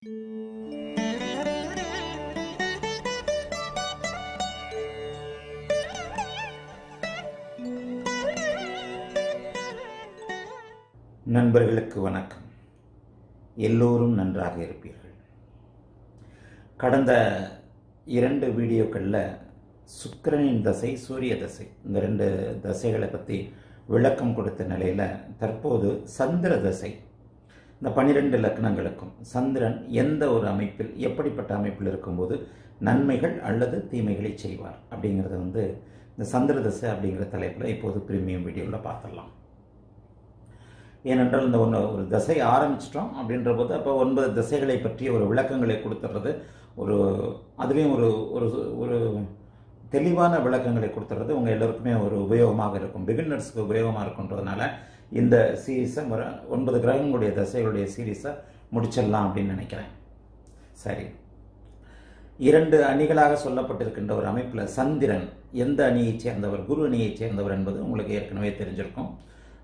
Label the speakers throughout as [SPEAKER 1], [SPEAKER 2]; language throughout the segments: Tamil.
[SPEAKER 1] நண்பர்களுக்கு வணக்கம் எல்லோரும் நன்றாக இருப்பீர்கள் கடந்த இரண்டு வீடியோக்களில் சுக்கிரனின் தசை சூரிய தசை இந்த ரெண்டு தசைகளை பற்றி விளக்கம் கொடுத்த நிலையில் தற்போது சந்திர தசை இந்த பனிரெண்டு லக்னங்களுக்கும் சந்திரன் எந்த ஒரு அமைப்பில் எப்படிப்பட்ட அமைப்பில் இருக்கும்போது நன்மைகள் அல்லது தீமைகளை செய்வார் அப்படிங்கிறத வந்து இந்த சந்திர தசை அப்படிங்கிற தலைப்பில் இப்போது பிரீமியம் வீடியோவில் பார்த்துடலாம் ஏனென்றால் இந்த ஒன்று ஒரு தசை ஆரம்பிச்சிட்டோம் அப்படின்ற போது அப்போ ஒன்பது தசைகளை பற்றிய ஒரு விளக்கங்களை கொடுத்துட்றது ஒரு அதுலேயும் ஒரு ஒரு ஒரு தெளிவான விளக்கங்களை கொடுத்துறது உங்கள் எல்லோருக்குமே ஒரு உபயோகமாக இருக்கும் பிகினர்ஸ்க்கு உபயோகமாக இருக்குன்றதுனால இந்த சீரீஸை ஒரு ஒன்பது கிரகங்களுடைய தசைகளுடைய சீரீஸை முடிச்சிடலாம் அப்படின்னு நினைக்கிறேன் சரி இரண்டு அணிகளாக சொல்லப்பட்டிருக்கின்ற ஒரு அமைப்பில் சந்திரன் எந்த அணியைச் சேர்ந்தவர் குரு அணியைச் சேர்ந்தவர் என்பது உங்களுக்கு ஏற்கனவே தெரிஞ்சிருக்கும்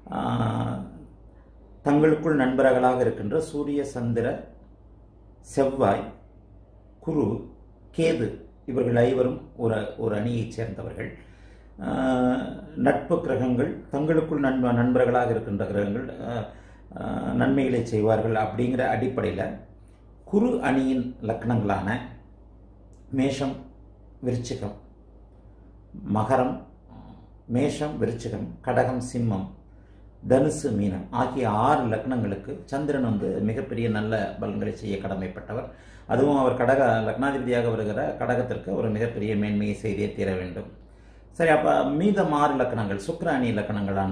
[SPEAKER 1] தங்களுக்குள் நண்பர்களாக இருக்கின்ற சூரிய சந்திர செவ்வாய் குரு கேது இவர்கள் ஐவரும் ஒரு ஒரு அணியைச் சேர்ந்தவர்கள் நட்பு கிரகங்கள் தங்களுக்குள் நண்ப நண்பர்களாக இருக்கின்ற கிரகங்கள் நன்மைகளை செய்வார்கள் அப்படிங்கிற அடிப்படையில் குரு அணியின் லக்னங்களான மேஷம் விருச்சிகம் மகரம் மேஷம் விருச்சிகம் கடகம் சிம்மம் தனுசு மீனம் ஆகிய ஆறு லக்னங்களுக்கு சந்திரன் வந்து மிகப்பெரிய நல்ல பலன்களை செய்ய கடமைப்பட்டவர் அதுவும் அவர் கடக லக்னாதிபதியாக வருகிற கடகத்திற்கு ஒரு மிகப்பெரிய மேன்மையை செய்தே தீர வேண்டும் சரி அப்போ மீதம் ஆறு லக்கணங்கள் சுக்கராணி லக்கணங்களான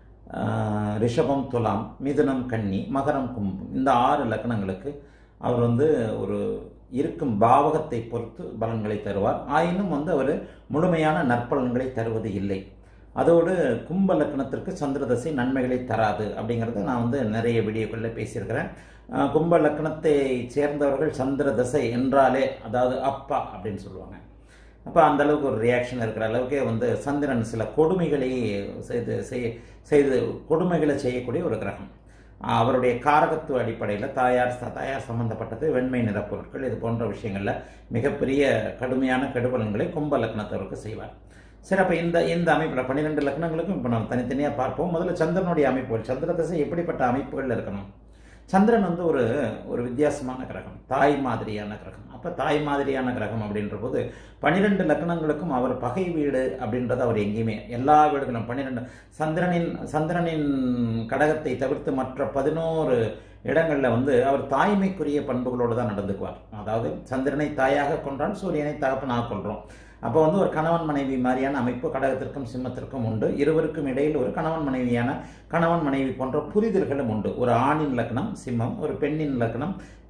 [SPEAKER 1] ரிஷபம் துலாம் மிதுனம் கன்னி மகரம் கும்பம் இந்த ஆறு லக்கணங்களுக்கு அவர் வந்து ஒரு இருக்கும் பாவகத்தை பொறுத்து பலன்களை தருவார் ஆயினும் வந்து அவர் முழுமையான நற்பலன்களை தருவது இல்லை அதோடு கும்ப லக்கணத்திற்கு சந்திரதசை நன்மைகளை தராது அப்படிங்கிறத நான் வந்து நிறைய வீடியோக்களில் பேசியிருக்கிறேன் கும்ப லக்கணத்தை சேர்ந்தவர்கள் சந்திர தசை என்றாலே அதாவது அப்பா அப்படின்னு சொல்லுவாங்க அப்போ அந்த அளவுக்கு ஒரு ரியாக்ஷன் இருக்கிற அளவுக்கே வந்து சந்திரன் சில கொடுமைகளை செய்து செய்ய செய்து கொடுமைகளை செய்யக்கூடிய ஒரு கிரகம் அவருடைய காரகத்துவ அடிப்படையில் தாயார் தாயார் சம்பந்தப்பட்டது வெண்மை நிற பொருட்கள் இது போன்ற விஷயங்களில் மிகப்பெரிய கடுமையான கெடுபலன்களை கும்ப லக்னத்தவருக்கு செய்வார் சரி அப்போ இந்த இந்த அமைப்பில் பன்னிரெண்டு லக்னங்களுக்கும் இப்போ நம்ம தனித்தனியாக பார்ப்போம் முதல்ல சந்திரனுடைய அமைப்புகள் சந்திர தசை எப்படிப்பட்ட அமைப்புகள் இருக்கணும் சந்திரன் வந்து ஒரு ஒரு வித்தியாசமான கிரகம் தாய் மாதிரியான கிரகம் அப்போ தாய் மாதிரியான கிரகம் அப்படின்ற போது பன்னிரெண்டு லக்னங்களுக்கும் அவர் பகை வீடு அப்படின்றது அவர் எங்கேயுமே எல்லா வீடுகளும் பன்னிரெண்டு சந்திரனின் சந்திரனின் கடகத்தை தவிர்த்து மற்ற பதினோரு இடங்களில் வந்து அவர் தாய்மைக்குரிய பண்புகளோடு தான் நடந்துக்குவார் அதாவது சந்திரனை தாயாக கொன்றால் சூரியனை தகப்பனாக கொள்கிறோம் அப்போ வந்து ஒரு கணவன் மனைவி மாதிரியான அமைப்பு கடகத்திற்கும் சிம்மத்திற்கும் உண்டு இருவருக்கும் இடையில் ஒரு கணவன் மனைவியான கணவன் மனைவி போன்ற புரிதல்களும் உண்டு ஒரு ஆணின் லக்னம் சிம்மம் ஒரு பெண்ணின் லக்னம்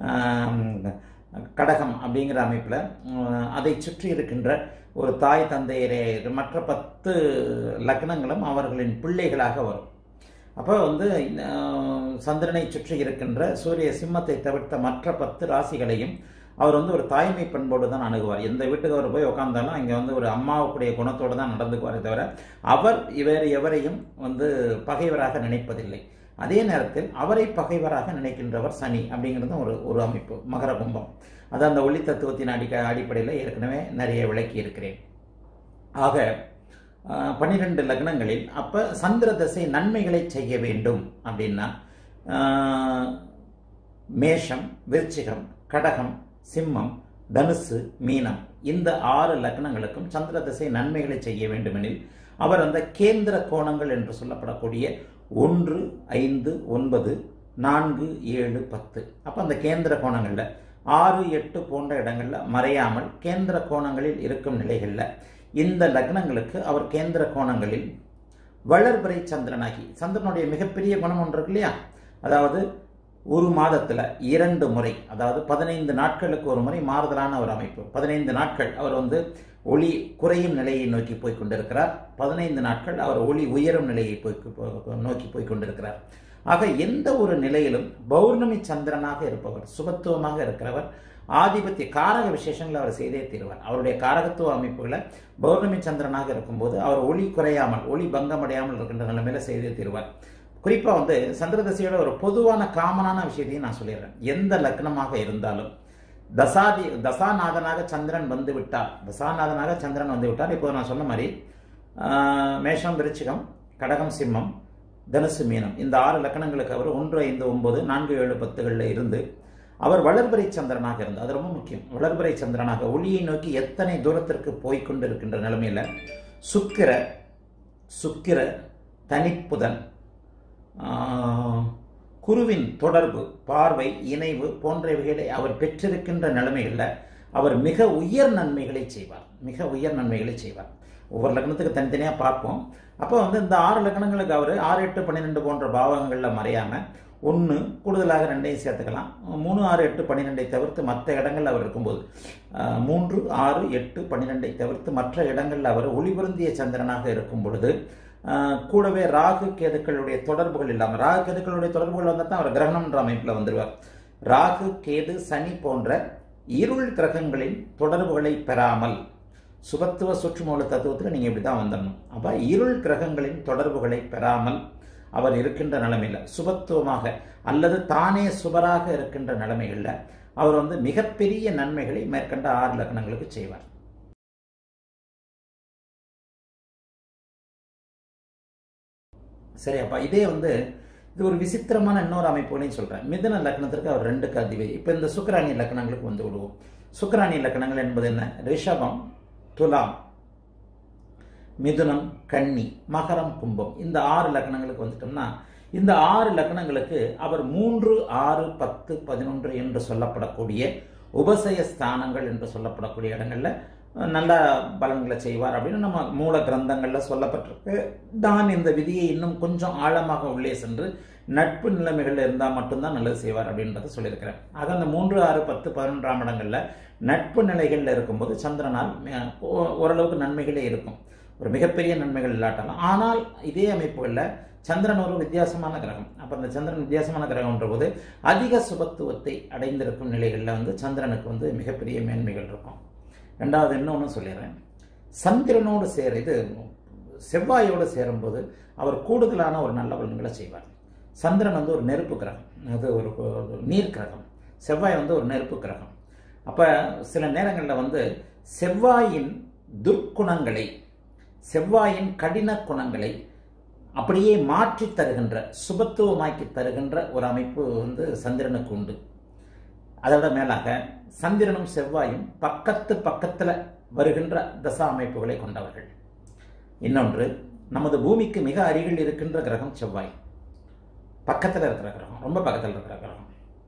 [SPEAKER 1] கடகம் அப்படிங்கிற அமைப்பில் அதை சுற்றி இருக்கின்ற ஒரு தாய் தந்தையரே மற்ற பத்து லக்னங்களும் அவர்களின் பிள்ளைகளாக வரும் அப்போ வந்து சந்திரனை சுற்றி இருக்கின்ற சூரிய சிம்மத்தை தவிர்த்த மற்ற பத்து ராசிகளையும் அவர் வந்து ஒரு தாய்மை பண்போடு தான் அணுகுவார் எந்த வீட்டுக்கு அவர் போய் உட்காந்தாலும் அங்கே வந்து ஒரு அம்மாவுக்குடைய குணத்தோடு தான் நடந்துக்குவாரே தவிர அவர் இவர் எவரையும் வந்து பகைவராக நினைப்பதில்லை அதே நேரத்தில் அவரை பகைவராக நினைக்கின்றவர் சனி அப்படிங்கிறது ஒரு ஒரு அமைப்பு மகர கும்பம் அது அந்த ஒளி தத்துவத்தின் அடிக்க அடிப்படையில் ஏற்கனவே நிறைய விளக்கி இருக்கிறேன் ஆக பன்னிரெண்டு லக்னங்களில் அப்போ சந்திர தசை நன்மைகளை செய்ய வேண்டும் அப்படின்னா மேஷம் விருச்சிகம் கடகம் சிம்மம் தனுசு மீனம் இந்த ஆறு லக்னங்களுக்கும் சந்திர திசை நன்மைகளை செய்ய வேண்டுமெனில் அவர் அந்த கேந்திர கோணங்கள் என்று சொல்லப்படக்கூடிய ஒன்று ஐந்து ஒன்பது நான்கு ஏழு பத்து அப்போ அந்த கேந்திர கோணங்களில் ஆறு எட்டு போன்ற இடங்களில் மறையாமல் கேந்திர கோணங்களில் இருக்கும் நிலைகளில் இந்த லக்னங்களுக்கு அவர் கேந்திர கோணங்களில் வளர்பிறை சந்திரனாகி சந்திரனுடைய மிகப்பெரிய குணம் ஒன்று இருக்கு இல்லையா அதாவது ஒரு மாதத்தில் இரண்டு முறை அதாவது பதினைந்து நாட்களுக்கு ஒரு முறை மாறுதலான ஒரு அமைப்பு பதினைந்து நாட்கள் அவர் வந்து ஒளி குறையும் நிலையை நோக்கி போய் கொண்டிருக்கிறார் பதினைந்து நாட்கள் அவர் ஒளி உயரும் நிலையை போய் நோக்கி போய் கொண்டிருக்கிறார் ஆக எந்த ஒரு நிலையிலும் பௌர்ணமி சந்திரனாக இருப்பவர் சுபத்துவமாக இருக்கிறவர் ஆதிபத்திய காரக விசேஷங்களை அவர் செய்தே தீர்வார் அவருடைய காரகத்துவ அமைப்புகளை பௌர்ணமி சந்திரனாக இருக்கும்போது அவர் ஒளி குறையாமல் ஒளி பங்கமடையாமல் இருக்கின்ற நிலைமையில செய்தே தீர்வார் குறிப்பாக வந்து சந்திர தசையோட ஒரு பொதுவான காமனான விஷயத்தையும் நான் சொல்லிடுறேன் எந்த லக்னமாக இருந்தாலும் தசாதி தசாநாதனாக சந்திரன் வந்து விட்டார் தசாநாதனாக சந்திரன் வந்து விட்டார் இப்போ நான் சொன்ன மாதிரி ஆஹ், மேஷம் விருச்சிகம் கடகம் சிம்மம் தனுசு மீனம் இந்த ஆறு லக்கணங்களுக்கு அவர் ஒன்று ஐந்து ஒன்பது நான்கு ஏழு பத்துகளில் இருந்து அவர் வளர்பிறை சந்திரனாக இருந்தார் அது ரொம்ப முக்கியம் வளர்பிறை சந்திரனாக ஒளியை நோக்கி எத்தனை தூரத்திற்கு போய்க் கொண்டு இருக்கின்ற நிலைமையில சுக்கிர சுக்கிர தனிப்புதன் ஆஹ், குருவின் தொடர்பு பார்வை இணைவு போன்றவைகளை அவர் பெற்றிருக்கின்ற நிலைமைகளில் அவர் மிக உயர் நன்மைகளை செய்வார் மிக உயர் நன்மைகளை செய்வார் ஒவ்வொரு லக்னத்துக்கு தனித்தனியாக பார்ப்போம் அப்போ வந்து இந்த ஆறு லக்னங்களுக்கு அவர் ஆறு எட்டு பன்னிரெண்டு போன்ற பாவங்களில் மறையாமல் ஒன்று கூடுதலாக ரெண்டையும் சேர்த்துக்கலாம் மூணு ஆறு எட்டு பன்னிரெண்டை தவிர்த்து மற்ற இடங்களில் அவர் இருக்கும்போது ஆஹ், மூன்று ஆறு எட்டு பன்னிரெண்டை தவிர்த்து மற்ற இடங்களில் அவர் ஒளிபுருந்திய சந்திரனாக இருக்கும் பொழுது ஆஹ், கூடவே ராகு கேதுக்களுடைய தொடர்புகள் இல்லாமல் ராகு கேதுக்களுடைய தொடர்புகள் வந்தால் தான் அவர் கிரகணம்ன்ற அமைப்பில் வந்துடுவார் ராகு கேது சனி போன்ற இருள் கிரகங்களின் தொடர்புகளை பெறாமல் சுபத்துவ சுற்றுமூல தத்துவத்தில் நீங்கள் இப்படி தான் வந்துடணும் அப்போ இருள் கிரகங்களின் தொடர்புகளை பெறாமல் அவர் இருக்கின்ற நிலைமையில் சுபத்துவமாக அல்லது தானே சுபராக இருக்கின்ற நிலைமைகளில் அவர் வந்து மிகப்பெரிய நன்மைகளை மேற்கண்ட ஆறு லக்னங்களுக்கு செய்வார் சரி அப்பா இதே வந்து இது ஒரு விசித்திரமான இன்னொரு அமைப்புகளையும் சொல்றேன் மிதுன லக்னத்திற்கு அவர் ரெண்டுக்கு அதிபதி இப்போ இந்த சுக்கராணி லக்னங்களுக்கு வந்து விடுவோம் சுக்கராணி லக்னங்கள் என்பது என்ன ரிஷபம் துலாம் மிதுனம் கன்னி மகரம் கும்பம் இந்த ஆறு லக்னங்களுக்கு வந்துட்டோம்னா இந்த ஆறு லக்னங்களுக்கு அவர் மூன்று ஆறு பத்து பதினொன்று என்று சொல்லப்படக்கூடிய உபசய ஸ்தானங்கள் என்று சொல்லப்படக்கூடிய இடங்கள்ல நல்ல பலன்களை செய்வார் அப்படின்னு நம்ம மூல கிரந்தங்கள்ல சொல்லப்பட்டிருக்கு தான் இந்த விதியை இன்னும் கொஞ்சம் ஆழமாக உள்ளே சென்று நட்பு நிலைமைகள் இருந்தால் மட்டும்தான் நல்லது செய்வார் அப்படின்றத சொல்லியிருக்கிறேன் ஆக அந்த மூன்று ஆறு பத்து பதினொன்றாம் இடங்கள்ல நட்பு நிலைகளில் இருக்கும்போது சந்திரனால் அஹ், ஓ- ஓரளவுக்கு நன்மைகளே இருக்கும் ஒரு மிகப்பெரிய நன்மைகள் இல்லாட்டாலும் ஆனால் இதே அமைப்புகளில் சந்திரன் ஒரு வித்தியாசமான கிரகம் அப்போ அந்த சந்திரன் வித்தியாசமான கிரகம்ன்ற போது அதிக சுபத்துவத்தை அடைந்திருக்கும் நிலைகளில் வந்து சந்திரனுக்கு வந்து மிகப்பெரிய மேன்மைகள் இருக்கும் ரெண்டாவது இன்னொன்று சொல்லிடுறேன் சந்திரனோடு சேர இது செவ்வாயோடு சேரும்போது அவர் கூடுதலான ஒரு நல்ல பலன்களை செய்வார் சந்திரன் வந்து ஒரு நெருப்பு கிரகம் அது ஒரு ஒரு நீர் கிரகம் செவ்வாய் வந்து ஒரு நெருப்பு கிரகம் அப்போ சில நேரங்களில் வந்து செவ்வாயின் துர்க்குணங்களை செவ்வாயின் கடின குணங்களை அப்படியே மாற்றி தருகின்ற சுபத்துவமாக்கி தருகின்ற ஒரு அமைப்பு வந்து சந்திரனுக்கு உண்டு அதோட மேலாக சந்திரனும் செவ்வாயும் பக்கத்து பக்கத்தில் வருகின்ற தசா அமைப்புகளை கொண்டவர்கள் இன்னொன்று நமது பூமிக்கு மிக அருகில் இருக்கின்ற கிரகம் செவ்வாய் பக்கத்தில் இருக்கிற கிரகம் ரொம்ப பக்கத்தில் இருக்கிற கிரகம்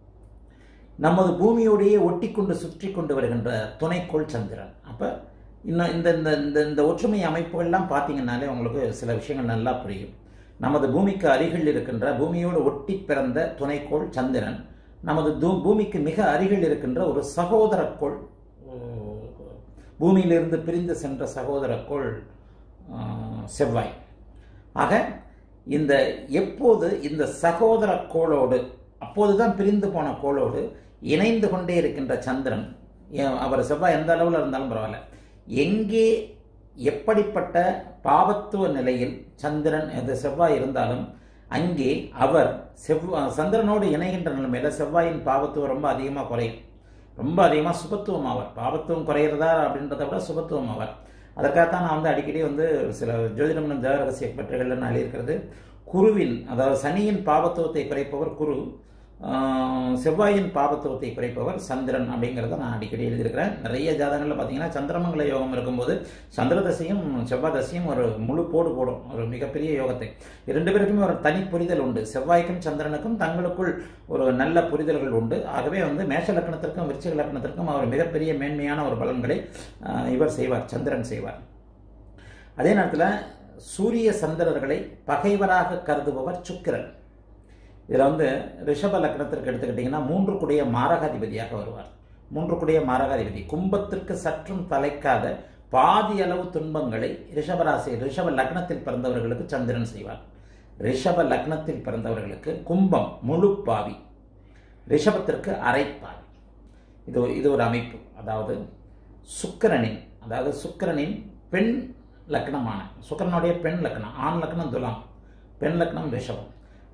[SPEAKER 1] நமது பூமியோடையே ஒட்டி கொண்டு சுற்றி கொண்டு வருகின்ற துணைக்கோள் சந்திரன் அப்போ இன்னும் இந்த இந்த இந்த இந்த ஒற்றுமை அமைப்புகள்லாம் பார்த்தீங்கன்னாலே உங்களுக்கு சில விஷயங்கள் நல்லா புரியும் நமது பூமிக்கு அருகில் இருக்கின்ற பூமியோடு ஒட்டி பிறந்த துணைக்கோள் சந்திரன் நமது தூ பூமிக்கு மிக அருகில் இருக்கின்ற ஒரு சகோதரக்கோள் அஹ், பூமியிலிருந்து பிரிந்து சென்ற சகோதரக்கோள் அஹ், செவ்வாய் ஆக இந்த எப்போது இந்த சகோதர கோளோடு அப்போதுதான் பிரிந்து போன கோளோடு இணைந்து கொண்டே இருக்கின்ற சந்திரன் ஏன் அவர் செவ்வாய் எந்த அளவில் இருந்தாலும் பரவாயில்ல எங்கே எப்படிப்பட்ட பாவத்துவ நிலையில் சந்திரன் இந்த செவ்வாய் இருந்தாலும் அங்கே அவர் செவ்வா சந்திரனோடு இணைகின்ற நிலைமையில செவ்வாயின் பாவத்துவம் ரொம்ப அதிகமாக குறையும் ரொம்ப அதிகமாக சுபத்துவம் ஆவார் பாவத்துவம் குறையிறதா அப்படின்றத விட சுபத்துவம் ஆவார் அதற்காகத்தான் நான் வந்து அடிக்கடி வந்து சில ஜோதிடம் ஜெய ரகசிய பற்றுகளில் நான் எழுதியிருக்கிறது குருவின் அதாவது சனியின் பாவத்துவத்தை குறைப்பவர் குரு ஆஹ், செவ்வாயின் பாவத்துவத்தை குறைப்பவர் சந்திரன் அப்படிங்கிறத நான் அடிக்கடி எழுதியிருக்கிறேன் நிறைய ஜாதகங்களில் பார்த்தீங்கன்னா சந்திரமங்கல யோகம் இருக்கும்போது சந்திர தசையும் செவ்வாய் தசையும் ஒரு முழு போடு போடும் ஒரு மிகப்பெரிய யோகத்தை இரண்டு பேருக்குமே ஒரு தனி புரிதல் உண்டு செவ்வாய்க்கும் சந்திரனுக்கும் தங்களுக்குள் ஒரு நல்ல புரிதல்கள் உண்டு ஆகவே வந்து மேஷ லக்னத்திற்கும் விருச்சிக லக்னத்திற்கும் அவர் மிகப்பெரிய மேன்மையான ஒரு பலன்களை ஆஹ், இவர் செய்வார் சந்திரன் செய்வார் அதே நேரத்தில் சூரிய சந்திரர்களை பகைவராக கருதுபவர் சுக்கிரன் இதில் வந்து ரிஷப லக்னத்திற்கு எடுத்துக்கிட்டிங்கன்னா மூன்று குடைய மாரகாதிபதியாக வருவார் மூன்று குடைய மாரகாதிபதி கும்பத்திற்கு சற்றும் தலைக்காத பாதி அளவு துன்பங்களை ரிஷபராசி ரிஷப லக்னத்தில் பிறந்தவர்களுக்கு சந்திரன் செய்வார் ரிஷப லக்னத்தில் பிறந்தவர்களுக்கு கும்பம் முழு பாவி ரிஷபத்திற்கு அரைப்பாவி இது ஒரு- இது ஒரு அமைப்பு அதாவது சுக்கிரனின் அதாவது சுக்கிரனின் பெண் லக்னமான சுக்கிரனுடைய பெண் லக்னம் ஆண் லக்னம் துலாம் பெண் லக்னம் ரிஷபம்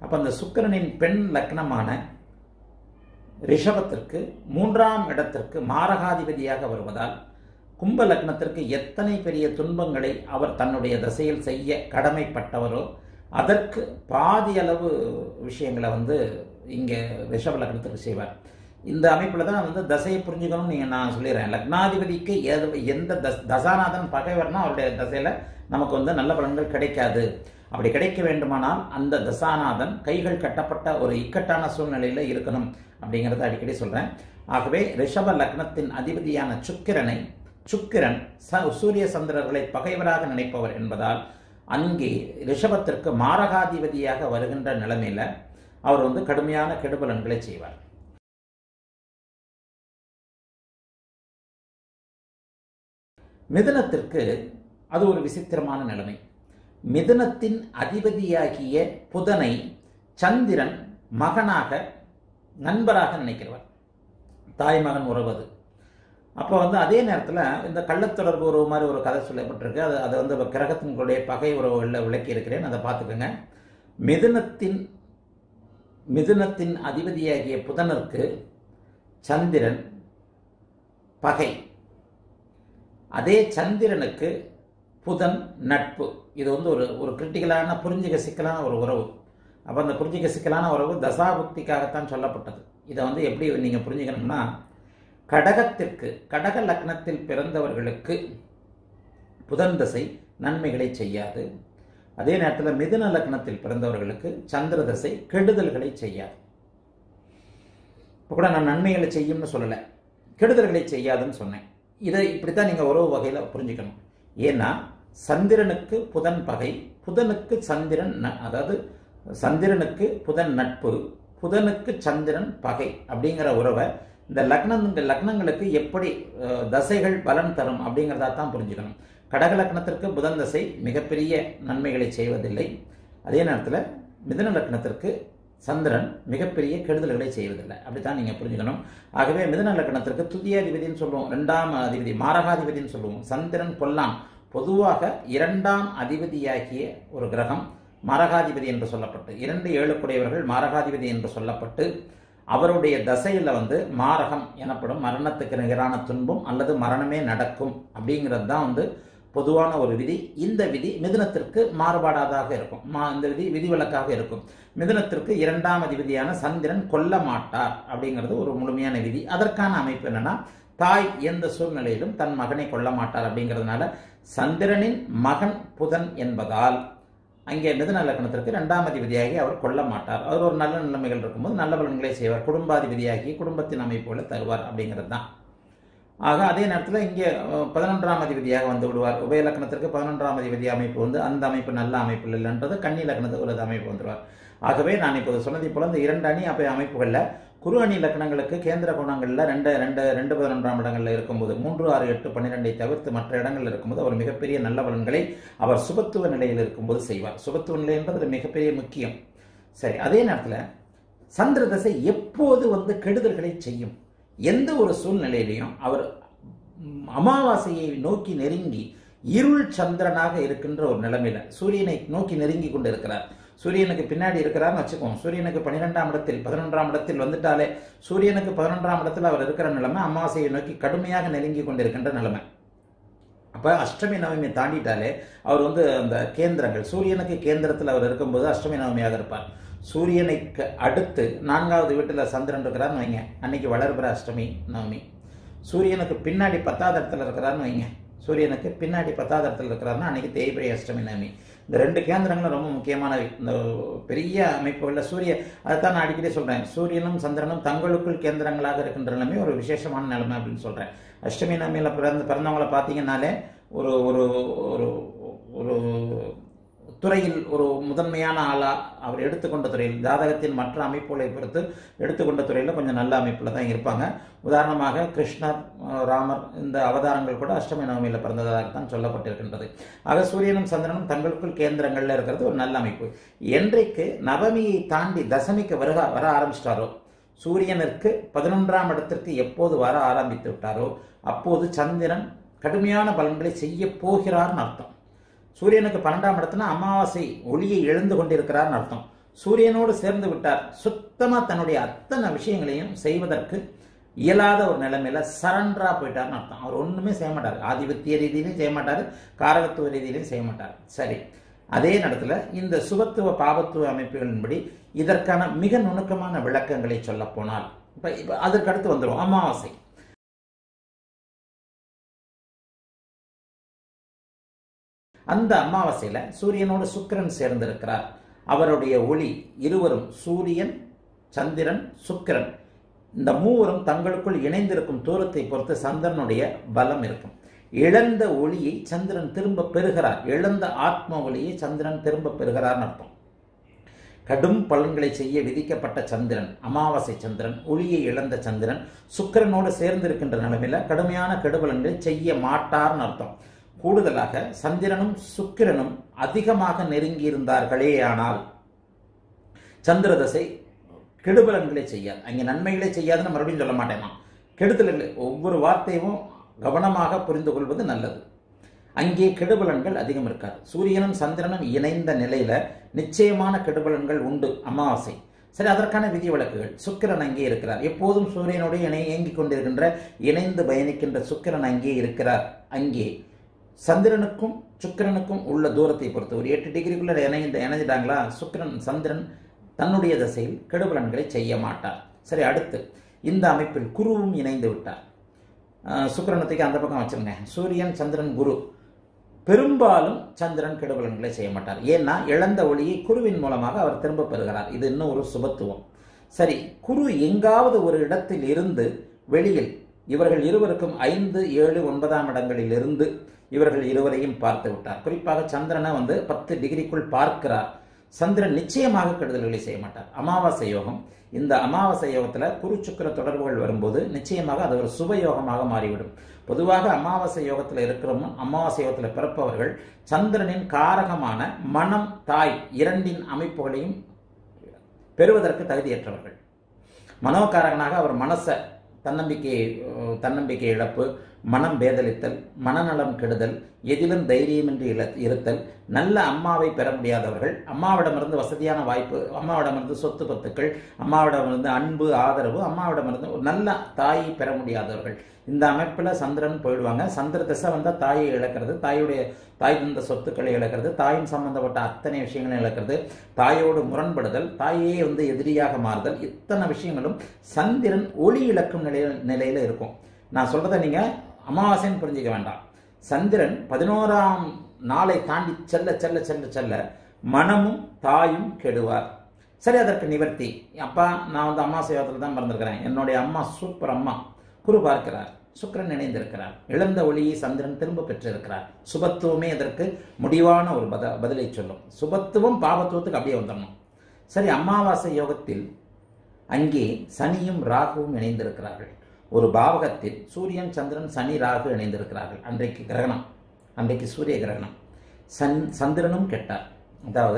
[SPEAKER 1] அப்போ அந்த சுக்கிரனின் பெண் லக்னமான ரிஷபத்திற்கு மூன்றாம் இடத்திற்கு மாரகாதிபதியாக வருவதால் கும்ப லக்னத்திற்கு எத்தனை பெரிய துன்பங்களை அவர் தன்னுடைய தசையில் செய்ய கடமைப்பட்டவரோ அதற்கு பாதி அளவு விஷயங்களை வந்து இங்கே ரிஷப லக்னத்துக்கு செய்வார் இந்த அமைப்பில் தான் வந்து தசையை புரிஞ்சுக்கணும்னு நீங்கள் நான் சொல்லிடுறேன் லக்னாதிபதிக்கு எது எந்த தஸ் தசாநாதன் பகைவர்னா அவருடைய தசையில் நமக்கு வந்து நல்ல பலன்கள் கிடைக்காது அப்படி கிடைக்க வேண்டுமானால் அந்த தசாநாதன் கைகள் கட்டப்பட்ட ஒரு இக்கட்டான சூழ்நிலையில் இருக்கணும் அப்படிங்கிறத அடிக்கடி சொல்கிறேன் ஆகவே ரிஷப லக்னத்தின் அதிபதியான சுக்கிரனை சுக்கிரன் ச சூரிய சந்திரர்களை பகைவராக நினைப்பவர் என்பதால் அங்கே ரிஷபத்திற்கு மாரகாதிபதியாக வருகின்ற நிலைமையில அவர் வந்து கடுமையான கெடுபலன்களை செய்வார் மிதுனத்திற்கு அது ஒரு விசித்திரமான நிலைமை மிதுனத்தின் அதிபதியாகிய புதனை சந்திரன் மகனாக நண்பராக நினைக்கிறவர் தாய் மகன் உறவது அப்போ வந்து அதே நேரத்தில் இந்த கள்ளத்தொடர்பு உறவு மாதிரி ஒரு கதை சொல்லப்பட்டிருக்கு அது அதை வந்து கிரகத்தினுடைய பகை உறவுகளில் விளக்கி இருக்கிறேன் அதை பார்த்துக்கோங்க மிதுனத்தின் மிதுனத்தின் அதிபதியாகிய புதனிற்கு சந்திரன் பகை அதே சந்திரனுக்கு புதன் நட்பு இது வந்து ஒரு ஒரு கிரிட்டிக்கலான புரிஞ்சிக்க சிக்கலான ஒரு உறவு அப்போ அந்த புரிஞ்சிக்க சிக்கலான உறவு தசாபுக்திக்காகத்தான் சொல்லப்பட்டது இதை வந்து எப்படி நீங்கள் புரிஞ்சுக்கணும்னா கடகத்திற்கு கடக லக்னத்தில் பிறந்தவர்களுக்கு புதன் தசை நன்மைகளை செய்யாது அதே நேரத்தில் மிதுன லக்னத்தில் பிறந்தவர்களுக்கு சந்திர தசை கெடுதல்களை செய்யாது இப்போ கூட நான் நன்மைகளை செய்யும்னு சொல்லலை கெடுதல்களை செய்யாதுன்னு சொன்னேன் இதை இப்படித்தான் நீங்கள் உறவு வகையில் புரிஞ்சுக்கணும் ஏன்னா சந்திரனுக்கு புதன் பகை புதனுக்கு சந்திரன் அதாவது சந்திரனுக்கு புதன் நட்பு புதனுக்கு சந்திரன் பகை அப்படிங்கிற உறவை இந்த லக்னம் இந்த லக்னங்களுக்கு எப்படி தசைகள் பலன் தரும் அப்படிங்கிறதா தான் புரிஞ்சுக்கணும் கடக லக்னத்திற்கு புதன் தசை மிகப்பெரிய நன்மைகளை செய்வதில்லை அதே நேரத்தில் மிதன லக்னத்திற்கு சந்திரன் மிகப்பெரிய கெடுதல்களை செய்வதில்லை அப்படித்தான் நீங்கள் புரிஞ்சுக்கணும் ஆகவே மிதன லக்னத்திற்கு துதியாதிபதினு சொல்லுவோம் ரெண்டாம் அதிபதி மாரகாதிபதினு சொல்லுவோம் சந்திரன் கொல்லாம் பொதுவாக இரண்டாம் அதிபதியாகிய ஒரு கிரகம் மாரகாதிபதி என்று சொல்லப்பட்டு இரண்டு ஏழுக்குடையவர்கள் மாரகாதிபதி என்று சொல்லப்பட்டு அவருடைய தசையில் வந்து மாரகம் எனப்படும் மரணத்துக்கு நிகரான துன்பம் அல்லது மரணமே நடக்கும் அப்படிங்கிறது தான் வந்து பொதுவான ஒரு விதி இந்த விதி மிதுனத்திற்கு மாறுபாடாதாக இருக்கும் மா இந்த விதி விதிவிலக்காக இருக்கும் மிதுனத்திற்கு இரண்டாம் அதிபதியான சந்திரன் கொல்ல மாட்டார் அப்படிங்கிறது ஒரு முழுமையான விதி அதற்கான அமைப்பு என்னன்னா தாய் எந்த சூழ்நிலையிலும் தன் மகனை கொல்ல மாட்டார் அப்படிங்கிறதுனால சந்திரனின் மகன் புதன் என்பதால் அங்கே மிதுன லக்னத்திற்கு ரெண்டாம் அதிபதியாகி அவர் கொல்ல மாட்டார் அவர் ஒரு நல்ல நிலைமைகள் இருக்கும்போது நல்ல பலன்களை செய்வார் குடும்பாதிபதியாகி குடும்பத்தின் அமைப்புகளை தருவார் அப்படிங்கிறது தான் ஆக அதே நேரத்தில் இங்கே பதினொன்றாம் அதிபதியாக வந்து விடுவார் உபய லக்னத்திற்கு பதினொன்றாம் அதிபதி அமைப்பு வந்து அந்த அமைப்பு நல்ல அமைப்பு இல்லைன்றது கன்னி லக்னத்துக்கு ஒரு அமைப்பு வந்துடுவார் ஆகவே நான் இப்போது சொன்னதை போல இந்த இரண்டு அணி அப்போ அமைப்புகளில் குரு அணி லக்னங்களுக்கு கேந்திர குணங்களில் ரெண்டு ரெண்டு ரெண்டு பதினொன்றாம் இடங்களில் இருக்கும்போது மூன்று ஆறு எட்டு பன்னிரெண்டை தவிர்த்து மற்ற இடங்களில் இருக்கும்போது அவர் மிகப்பெரிய நல்ல பலன்களை அவர் சுபத்துவ நிலையில் இருக்கும்போது செய்வார் சுபத்துவ நிலை என்பது மிகப்பெரிய முக்கியம் சரி அதே நேரத்தில் சந்திர தசை எப்போது வந்து கெடுதல்களை செய்யும் எந்த ஒரு சூழ்நிலையிலையும் அவர் அமாவாசையை நோக்கி நெருங்கி இருள் சந்திரனாக இருக்கின்ற ஒரு நிலைமையில சூரியனை நோக்கி நெருங்கி கொண்டு இருக்கிறார் சூரியனுக்கு பின்னாடி இருக்கிறார்னு வச்சுக்கோம் சூரியனுக்கு பன்னிரெண்டாம் இடத்தில் பதினொன்றாம் இடத்தில் வந்துட்டாலே சூரியனுக்கு பதினொன்றாம் இடத்தில் அவர் இருக்கிற நிலைமை அமாவாசையை நோக்கி கடுமையாக நெருங்கி கொண்டிருக்கின்ற நிலைமை அப்போ அஷ்டமி நவமி தாண்டிட்டாலே அவர் வந்து அந்த கேந்திரங்கள் சூரியனுக்கு கேந்திரத்தில் அவர் இருக்கும்போது அஷ்டமி நவமியாக இருப்பார் சூரியனுக்கு அடுத்து நான்காவது வீட்டில் சந்திரன் இருக்கிறான்னு வைங்க அன்னைக்கு வளர்பிற அஷ்டமி நவமி சூரியனுக்கு பின்னாடி பத்தாவது இடத்துல இருக்கிறான்னு வைங்க சூரியனுக்கு பின்னாடி பத்தாவது இடத்துல இருக்கிறாருன்னா அன்னைக்கு தேய்பிரை அஷ்டமி நவமி இந்த ரெண்டு கேந்திரங்களும் ரொம்ப முக்கியமானவை இந்த பெரிய அமைப்புகளில் சூரிய அதைத்தான் நான் அடிக்கடி சொல்கிறேன் சூரியனும் சந்திரனும் தங்களுக்குள் கேந்திரங்களாக இருக்கின்ற நிலைமை ஒரு விசேஷமான நிலைமை அப்படின்னு சொல்கிறேன் அஷ்டமி நவமியில் பிறந்த பிறந்தவங்களை பார்த்தீங்கன்னாலே ஒரு ஒரு ஒரு ஒரு துறையில் ஒரு முதன்மையான ஆளா அவர் எடுத்துக்கொண்ட துறையில் ஜாதகத்தின் மற்ற அமைப்புகளை பொறுத்து எடுத்துக்கொண்ட துறையில் கொஞ்சம் நல்ல அமைப்பில் தான் இருப்பாங்க உதாரணமாக கிருஷ்ணர் ராமர் இந்த அவதாரங்கள் கூட அஷ்டமி நவமியில் பிறந்ததாக தான் சொல்லப்பட்டிருக்கின்றது ஆக சூரியனும் சந்திரனும் தங்களுக்குள் கேந்திரங்களில் இருக்கிறது ஒரு நல்ல அமைப்பு என்றைக்கு நவமியை தாண்டி தசமிக்கு வருக வர ஆரம்பிச்சிட்டாரோ சூரியனிற்கு பதினொன்றாம் இடத்திற்கு எப்போது வர ஆரம்பித்து விட்டாரோ அப்போது சந்திரன் கடுமையான பலன்களை செய்ய போகிறார்னு அர்த்தம் சூரியனுக்கு பன்னெண்டாம் இடத்துல அமாவாசை ஒளியை எழுந்து கொண்டிருக்கிறார்னு அர்த்தம் சூரியனோடு சேர்ந்து விட்டார் சுத்தமா தன்னுடைய அத்தனை விஷயங்களையும் செய்வதற்கு இயலாத ஒரு நிலைமையில சரண்டரா போயிட்டார்னு அர்த்தம் அவர் ஒண்ணுமே செய்ய மாட்டார் ஆதிபத்திய ரீதியிலையும் செய்ய மாட்டார் காரகத்துவ ரீதியிலையும் செய்ய மாட்டார் சரி அதே நேரத்தில் இந்த சுபத்துவ பாபத்துவ அமைப்புகளின்படி இதற்கான மிக நுணுக்கமான விளக்கங்களை சொல்ல போனால் இப்ப இப்ப அதற்கு அடுத்து வந்துடும் அமாவாசை அந்த அமாவாசையில சூரியனோடு சுக்கிரன் சேர்ந்திருக்கிறார் அவருடைய ஒளி இருவரும் சூரியன் சந்திரன் சுக்கிரன் இந்த மூவரும் தங்களுக்குள் இணைந்திருக்கும் தூரத்தை பொறுத்து சந்திரனுடைய பலம் இருக்கும் இழந்த ஒளியை சந்திரன் திரும்ப பெறுகிறார் இழந்த ஆத்ம ஒளியை சந்திரன் திரும்ப பெறுகிறார்னு அர்த்தம் கடும் பலன்களை செய்ய விதிக்கப்பட்ட சந்திரன் அமாவாசை சந்திரன் ஒளியை இழந்த சந்திரன் சுக்கிரனோடு சேர்ந்திருக்கின்ற நிலைமையில கடுமையான கெடுபலன்களை செய்ய மாட்டார்னு அர்த்தம் கூடுதலாக சந்திரனும் சுக்கிரனும் அதிகமாக நெருங்கி இருந்தார்களே ஆனால் சந்திர தசை கெடுபலன்களை செய்யாது அங்கே நன்மைகளை செய்யாதுன்னு மறுபடியும் சொல்ல மாட்டேன் நான் கெடுதல்கள் ஒவ்வொரு வார்த்தையும் கவனமாக புரிந்து கொள்வது நல்லது அங்கே கெடுபலன்கள் அதிகம் இருக்காது சூரியனும் சந்திரனும் இணைந்த நிலையில நிச்சயமான கெடுபலன்கள் உண்டு அமாவாசை சரி அதற்கான விதி விலக்குகள் சுக்கிரன் அங்கே இருக்கிறார் எப்போதும் சூரியனோடு இணை இயங்கிக் கொண்டிருக்கின்ற இணைந்து பயணிக்கின்ற சுக்கிரன் அங்கே இருக்கிறார் அங்கே சந்திரனுக்கும் சுக்கிரனுக்கும் உள்ள தூரத்தை பொறுத்து ஒரு எட்டு டிகிரிக்குள்ள இணைந்து இணைஞ்சிட்டாங்களா சுக்கிரன் சந்திரன் தன்னுடைய திசையில் கெடுபலன்களை செய்ய மாட்டார் சரி அடுத்து இந்த அமைப்பில் குருவும் இணைந்து விட்டார் அஹ் சுக்கிரனத்துக்கு அந்த பக்கம் வச்சிருங்க சூரியன் சந்திரன் குரு பெரும்பாலும் சந்திரன் கெடுபலன்களை செய்ய மாட்டார் ஏன்னா இழந்த ஒளியை குருவின் மூலமாக அவர் திரும்ப பெறுகிறார் இது இன்னும் ஒரு சுபத்துவம் சரி குரு எங்காவது ஒரு இடத்தில் இருந்து வெளியில் இவர்கள் இருவருக்கும் ஐந்து ஏழு ஒன்பதாம் இடங்களில் இருந்து இவர்கள் இருவரையும் பார்த்து விட்டார் குறிப்பாக சந்திரனை வந்து பத்து டிகிரிக்குள் பார்க்கிறார் சந்திரன் நிச்சயமாக கெடுதல்களை செய்ய மாட்டார் அமாவாசை யோகம் இந்த அமாவாசை யோகத்துல குரு சுக்கிர தொடர்புகள் வரும்போது நிச்சயமாக அது ஒரு சுப யோகமாக மாறிவிடும் பொதுவாக அமாவாசை யோகத்தில் இருக்கிறவங்க அமாவாசை யோகத்துல பிறப்பவர்கள் சந்திரனின் காரகமான மனம் தாய் இரண்டின் அமைப்புகளையும் பெறுவதற்கு தகுதியற்றவர்கள் மனோகாரகனாக அவர் மனசை தன்னம்பிக்கை அஹ், தன்னம்பிக்கை இழப்பு மனம் பேதலித்தல் மனநலம் கெடுதல் எதிலும் தைரியமின்றி இழ இருத்தல் நல்ல அம்மாவை பெற முடியாதவர்கள் அம்மாவிடமிருந்து வசதியான வாய்ப்பு அம்மாவிடமிருந்து சொத்து பத்துக்கள் அம்மாவிடமிருந்து அன்பு ஆதரவு அம்மாவிடமிருந்து ஒரு நல்ல தாயை பெற முடியாதவர்கள் இந்த அமைப்பில் சந்திரன் போயிடுவாங்க சந்திர திசை வந்தால் தாயை இழக்கிறது தாயுடைய தாய் தந்த சொத்துக்களை இழக்கிறது தாயின் சம்பந்தப்பட்ட அத்தனை விஷயங்களையும் இழக்கிறது தாயோடு முரண்படுதல் தாயே வந்து எதிரியாக மாறுதல் இத்தனை விஷயங்களும் சந்திரன் ஒளி இழக்கும் நிலையில நிலையில இருக்கும் நான் சொல்றதை நீங்க அமாவாசைன்னு புரிஞ்சுக்க வேண்டாம் சந்திரன் பதினோராம் நாளை தாண்டி செல்ல செல்ல செல்ல செல்ல மனமும் தாயும் கெடுவார் சரி அதற்கு நிவர்த்தி அப்பா நான் வந்து அம்மா சேவத்தில் தான் பிறந்திருக்கிறேன் என்னுடைய அம்மா சூப்பர் அம்மா குரு பார்க்கிறார் சுக்கிரன் இணைந்திருக்கிறார் இழந்த ஒளியை சந்திரன் திரும்ப பெற்றிருக்கிறார் சுபத்துவமே அதற்கு முடிவான ஒரு பத பதிலை சொல்லும் சுபத்துவம் பாபத்துவத்துக்கு அப்படியே வந்துடணும் சரி அமாவாசை யோகத்தில் அங்கே சனியும் ராகுவும் இணைந்திருக்கிறார்கள் ஒரு பாவகத்தில் சூரியன் சந்திரன் சனி ராகு இணைந்திருக்கிறார்கள் அன்றைக்கு கிரகணம் அன்றைக்கு சூரிய கிரகணம் சன் சந்திரனும் கெட்டார் அதாவது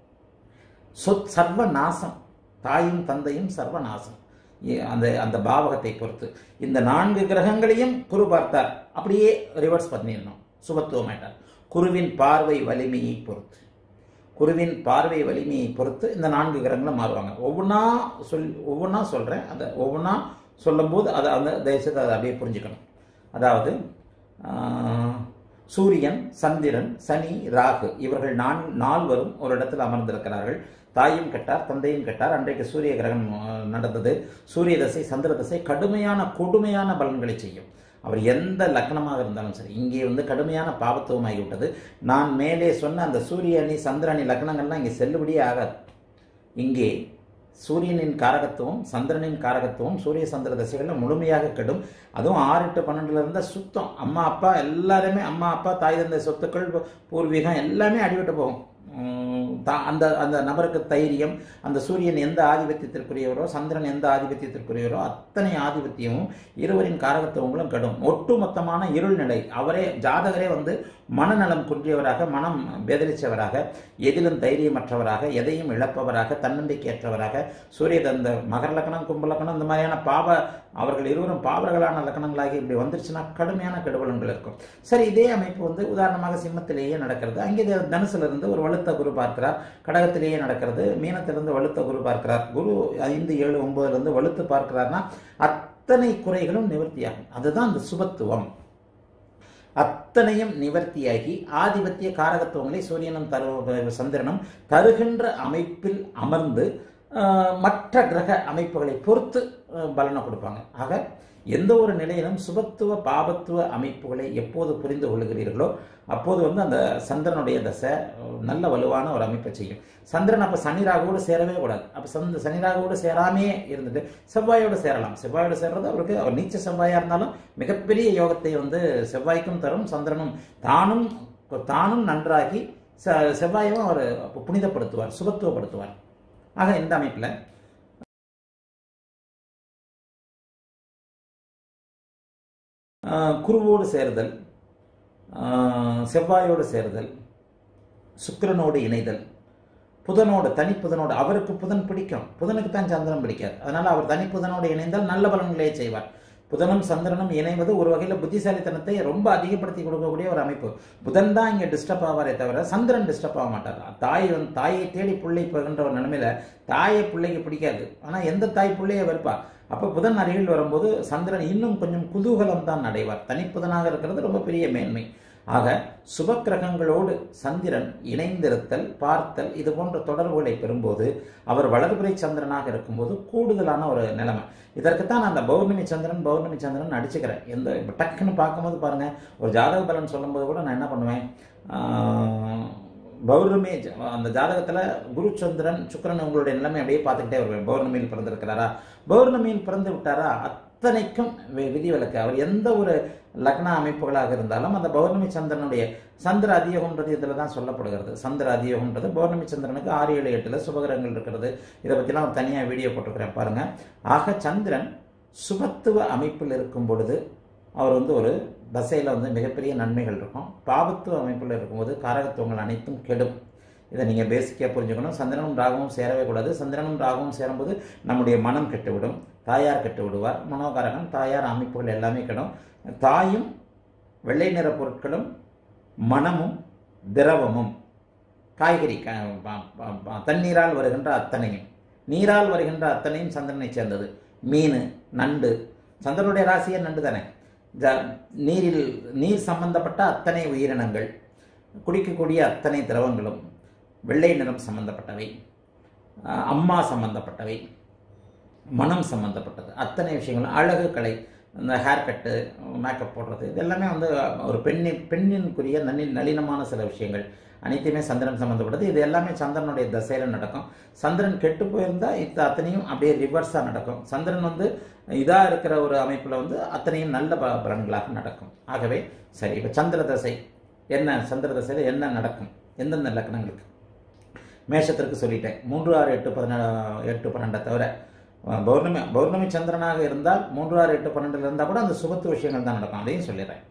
[SPEAKER 1] சொத் சர்வ நாசம் தாயும் தந்தையும் சர்வ நாசம் ஏ- அந்த அந்த பாவகத்தை பொறுத்து இந்த நான்கு கிரகங்களையும் குரு பார்த்தார் அப்படியே ரிவர்ஸ் பண்ணிடணும் சுபத்துவமாயிட்டார் குருவின் பார்வை வலிமையை பொறுத்து குருவின் பார்வை வலிமையை பொறுத்து இந்த நான்கு கிரகங்களும் மாறுவாங்க ஒவ்வொன்றா சொல் ஒவ்வொன்றா சொல்கிறேன் அந்த ஒவ்வொன்றா சொல்லும்போது அதை அந்த தயவுசெய்து அதை அப்படியே புரிஞ்சுக்கணும் அதாவது ஆஹ், சூரியன் சந்திரன் சனி ராகு இவர்கள் நான் நால்வரும் ஒரு இடத்தில் அமர்ந்திருக்கிறார்கள் தாயும் கெட்டார் தந்தையும் கெட்டார் அன்றைக்கு சூரிய கிரகணம் ஆஹ், நடந்தது சூரிய தசை சந்திர தசை கடுமையான கொடுமையான பலன்களை செய்யும் அவர் எந்த லக்னமாக இருந்தாலும் சரி இங்கே வந்து கடுமையான பாவத்துவமாகிவிட்டது நான் மேலே சொன்ன அந்த சூரியனி சந்திரனி லக்னங்கள்லாம் இங்கே செல்லுபடியே ஆகாது இங்கே சூரியனின் காரகத்துவம் சந்திரனின் காரகத்துவம் சூரிய சந்திர தசைகளில் முழுமையாக கெடும் அதுவும் ஆறு எட்டு பன்னெண்டுல இருந்த சுத்தம் அம்மா அப்பா எல்லாருமே அம்மா அப்பா தாய் தந்தை சொத்துக்கள் பூர்வீகம் எல்லாமே அடிவிட்டு போகும் உம், தா- அந்த அந்த நபருக்கு தைரியம் அந்த சூரியன் எந்த ஆதிபத்தியத்திற்குரியவரோ சந்திரன் எந்த ஆதிபத்தியத்திற்குரியவரோ அத்தனை ஆதிபத்தியமும் இருவரின் காரகத்துவங்களும் கெடும் ஒட்டுமொத்தமான இருள் நிலை அவரே ஜாதகரே வந்து மனநலம் குன்றியவராக மனம் பேதலிச்சவராக எதிலும் தைரியமற்றவராக எதையும் இழப்பவராக தன்னம்பிக்கையற்றவராக சூரிய அந்த மகர லக்கணம் கும்ப லக்கணம் இந்த மாதிரியான பாவ அவர்கள் இருவரும் பாவர்களான லக்கணங்களாகி இப்படி வந்துருச்சுன்னா கடுமையான கெடுபலன்கள் இருக்கும் சரி இதே அமைப்பு வந்து உதாரணமாக சிம்மத்திலேயே நடக்கிறது அங்கே த- தனுசுல இருந்து ஒரு வலுத்த குரு பார்க்கிறார் பார்க்கிறார் கடகத்திலேயே நடக்கிறது மீனத்திலிருந்து வலுத்த குரு பார்க்கிறார் குரு ஐந்து ஏழு ஒன்பதுலேருந்து வலுத்து பார்க்கிறார்னா அத்தனை குறைகளும் நிவர்த்தியாகும் அதுதான் அந்த சுபத்துவம் அத்தனையும் நிவர்த்தியாகி ஆதிபத்திய காரகத்துவங்களை சூரியனும் தரு சந்திரனும் தருகின்ற அமைப்பில் அமர்ந்து ஆஹ், மற்ற கிரக அமைப்புகளை பொறுத்து ஆஹ், பலனை கொடுப்பாங்க ஆக எந்த ஒரு நிலையிலும் சுபத்துவ பாபத்துவ அமைப்புகளை எப்போது புரிந்து கொள்ளுகிறீர்களோ அப்போது வந்து அந்த சந்திரனுடைய தசை ஆஹ், நல்ல வலுவான ஒரு அமைப்பை செய்யும் சந்திரன் அப்போ சனி ராகுவோடு சேரவே கூடாது அப்போ சந்த சனி ராகுவோடு சேராமே இருந்துட்டு செவ்வாயோடு சேரலாம் செவ்வாயோடு சேர்றது அவருக்கு அவர் நீச்ச செவ்வாயா இருந்தாலும் மிகப்பெரிய யோகத்தை வந்து செவ்வாய்க்கும் தரும் சந்திரனும் தானும் தானும் நன்றாகி செ- செவ்வாயும் அவர் புனிதப்படுத்துவார் சுபத்துவப்படுத்துவார் ஆக இந்த அமைப்பில் குருவோடு சேருதல் ஆஹ், செவ்வாயோடு சேருதல் சுக்கிரனோடு இணைதல் புதனோடு தனி புதனோடு அவருக்கு புதன் பிடிக்கும் புதனுக்கு தான் சந்திரன் பிடிக்காது அதனால அவர் தனி புதனோடு இணைந்தால் நல்ல பலன்களே செய்வார் புதனும் சந்திரனும் இணைவது ஒரு வகையில் புத்திசாலித்தனத்தை ரொம்ப அதிகப்படுத்தி கொடுக்கக்கூடிய ஒரு அமைப்பு புதன் தான் இங்கே டிஸ்டர்ப் ஆவாரே தவிர சந்திரன் டிஸ்டர்ப் ஆக மாட்டார் தாய் வந்து தாயை தேடி பிள்ளை போகின்ற ஒரு நிலைமையில தாயை பிள்ளைக்கு பிடிக்காது ஆனால் எந்த தாய் பிள்ளையை வெறுப்பா அப்போ புதன் அருகில் வரும்போது சந்திரன் இன்னும் கொஞ்சம் குதூகலம் தான் அடைவார் தனிப்புதனாக இருக்கிறது ரொம்ப பெரிய மேன்மை ஆக சுபக்கிரகங்களோடு சந்திரன் இணைந்திருத்தல் பார்த்தல் இது போன்ற தொடர்புகளை பெறும்போது அவர் வளர்பிறை சந்திரனாக இருக்கும்போது கூடுதலான ஒரு நிலைமை இதற்குத்தான் நான் அந்த பௌர்ணமி சந்திரன் பௌர்ணமி சந்திரன் அடிச்சுக்கிறேன் எந்த இப்ப டக்குன்னு பார்க்கும்போது பாருங்க ஒரு ஜாதக பலன் சொல்லும்போது கூட நான் என்ன பண்ணுவேன் ஆஹ், பௌர்ணமி ஜ- அந்த ஜாதகத்துல குரு சந்திரன் சுக்கிரன் உங்களுடைய நிலைமை அப்படியே பார்த்துக்கிட்டே வருவேன் பௌர்ணமியில் பிறந்திருக்கிறாரா பௌர்ணமியில் பிறந்து விட்டாரா அத்தனைக்கும் வி- விதிவிலக்கு அவர் எந்த ஒரு லக்ன அமைப்புகளாக இருந்தாலும் அந்த பௌர்ணமி சந்திரனுடைய சந்திர அதியோகம்ன்றது இதில் தான் சொல்லப்படுகிறது சந்திர அதியோகம்ன்றது பௌர்ணமி சந்திரனுக்கு ஆறு ஏழு எட்டுல சுபகிரகங்கள் இருக்கிறது இதை பற்றிலாம் ஒரு தனியாக வீடியோ போட்டிருக்கிறேன் பாருங்க ஆக சந்திரன் சுபத்துவ அமைப்பில் இருக்கும் பொழுது அவர் வந்து ஒரு தசையில் வந்து மிகப்பெரிய நன்மைகள் இருக்கும் பாபத்துவ அமைப்பில் இருக்கும்போது காரகத்துவங்கள் அனைத்தும் கெடும் இதை நீங்கள் பேசிக்காக புரிஞ்சுக்கணும் சந்திரனும் ராகுவும் சேரவே கூடாது சந்திரனும் ராகுவும் சேரும்போது நம்முடைய மனம் கெட்டுவிடும் தாயார் கெட்டு விடுவார் மனோகாரகன் தாயார் அமைப்புகள் எல்லாமே கெடும் தாயும் வெள்ளை நிற பொருட்களும் மனமும் திரவமும் காய்கறி க- ப- ப- ப- தண்ணீரால் வருகின்ற அத்தனையும் நீரால் வருகின்ற அத்தனையும் சந்திரனை சேர்ந்தது மீன் நண்டு சந்திரனுடைய ராசியே நண்டு தானே ஜ- நீரில் நீர் சம்பந்தப்பட்ட அத்தனை உயிரினங்கள் குடிக்கக்கூடிய அத்தனை திரவங்களும் வெள்ளை நிறம் சம்பந்தப்பட்டவை அஹ் அம்மா சம்பந்தப்பட்டவை மனம் சம்பந்தப்பட்டது அத்தனை விஷயங்களும் அழகு கலை இந்த ஹேர் கட்டு மேக்கப் போடுறது இது எல்லாமே வந்து ஒரு பெண்ணின் பெண்ணினுக்குரிய நன்னி நளினமான சில விஷயங்கள் அனைத்துமே சந்திரன் சம்மந்தப்பட்டது இது எல்லாமே சந்திரனுடைய தசையில் நடக்கும் சந்திரன் கெட்டு போயிருந்தா இது அத்தனையும் அப்படியே ரிவர்ஸாக நடக்கும் சந்திரன் வந்து இதாக இருக்கிற ஒரு அமைப்பில் வந்து அத்தனையும் நல்ல ப- பலன்களாக நடக்கும் ஆகவே சரி இப்போ சந்திர தசை என்ன சந்திர தசையில் என்ன நடக்கும் எந்தெந்த லக்னங்களுக்கு மேஷத்திற்கு சொல்லிட்டேன் மூன்று ஆறு எட்டு பதினா எட்டு பன்னெண்டை தவிர அஹ், பௌர்ணமி பௌர்ணமி சந்திரனாக இருந்தால் மூன்று ஆறு எட்டு பன்னெண்டுல இருந்தால் கூட அந்த சுபத்து விஷயங்கள் தான் நடக்கும் அதையும் சொல்லிடுறேன்